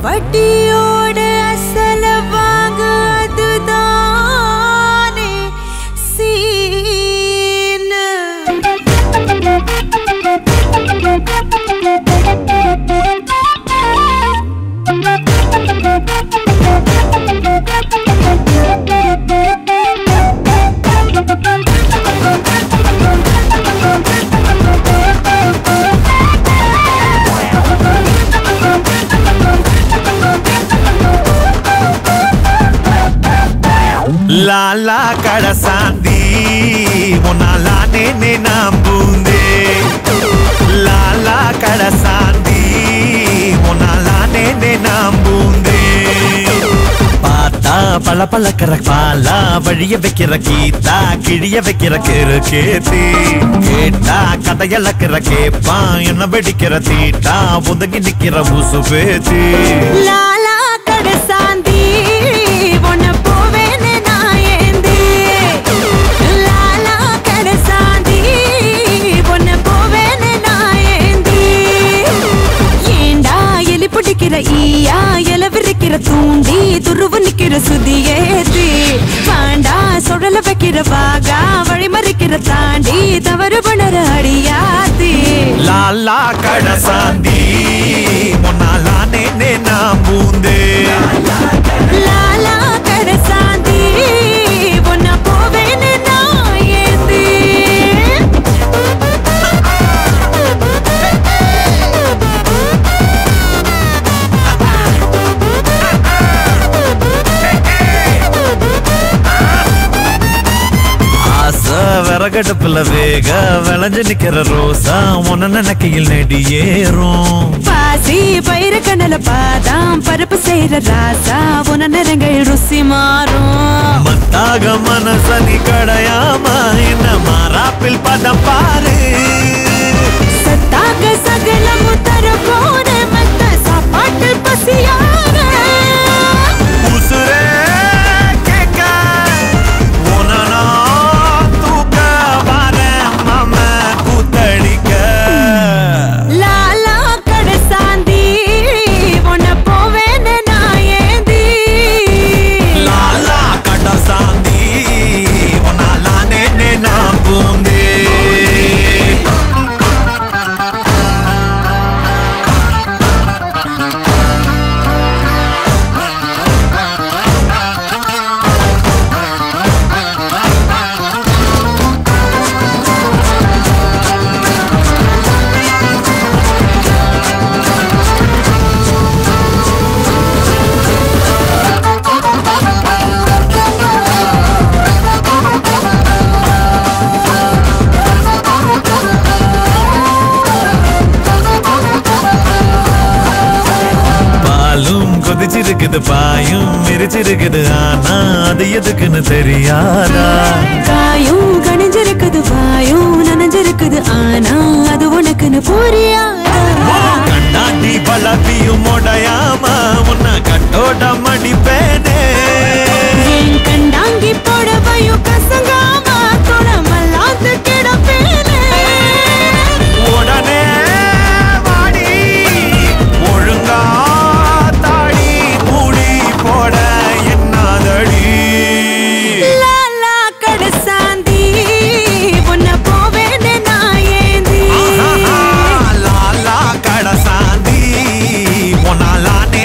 வட்டியோட அசல வாங்க அதுதானே சீனு லாலா கடசாந்தி உன்னாலானே நம்புந்தே லாலா கடசாந்தி உன்னாலானே நம்புந்தே பார்த்தா பல பழக்கிற பாலா வழிய வைக்கிற கீதா கிழிய வைக்கிற கிரு கேத்தி கேட்டா கதையளக்கிற கேப்பா என்ன வெடிக்கிற தீட்டா ஒதுங்கி நிக்கிற ஊசு பேத்தி லாலா கடசாந்தி உன்னை போவேன்னு நான் ஏந்தி லாலா கடசாந்தி உன்னை போவேன்னு நான் ஏந்தி ஏண்டா எலி பிடிக்கிற ஈயா எல விரிக்கிற தூண்டி துருவு நிக்கிற சுதியேத்தி பாண்டா சுழல வைக்கிற வாகா வழிமறிக்கிற தாண்டி தவறு பண்ணற அடியாத்தி லாலா கடசாந்தி முன்னாலானே நான் பூந்தே லாலா கடசாந்தி உன்னை போவேன்னு நான் ஏந்தி ஆசை விறகடுப்புல வேக விளைஞ்சு நிக்கிற ரோசா உன்ன நினைக்கையில் நெடி ஏறும் பாசி பயிர கண்ணல பாதாம் பருப்பு செய்யற ராசா உன நிறங்கள் ருசி மாறும் மத்தாக மனசனி கடையாம என்ன மாறாப்பில் பதம் பாரு சத்தாக சகலமும் தர போன மத்த சாப்பாட்டு பசியாக உசுரே கேட்க உன்னை நான் தூக்க வரேன் மாம கூத்தடிக்க லாலா கடசாந்தி உன்னை போவேன்னு நான் ஏந்தி லாலா கடசாந்தி உன்னாலானே நான் பூந்தே பாலும் கொதிச்சிருக்குது பாயும் மிரிச்சிருக்குது ஆனா அது எதுக்குன்னு தெரியாதா காயும் கணிஞ்சிருக்குது வாயும் நனைஞ்சிருக்குது ஆனா அது உனக்குன்னு புரியாதா கண்ணாடி பலப்பியும் உடையாம உன்னை கட்டோட மடிப்பேனே என் கண்டாங்கி போடவையும் கசங்காம தொடமல்லாது கிடப்பேனே உடனே வாடி ஒழுங்கா தாடி மூடி போட என்னாதடி லாலா கடசாந்தி உன்னை போவேன்னு நான் ஏந்தி ஆஹா, லாலா கடசாந்தி உன்னாலானே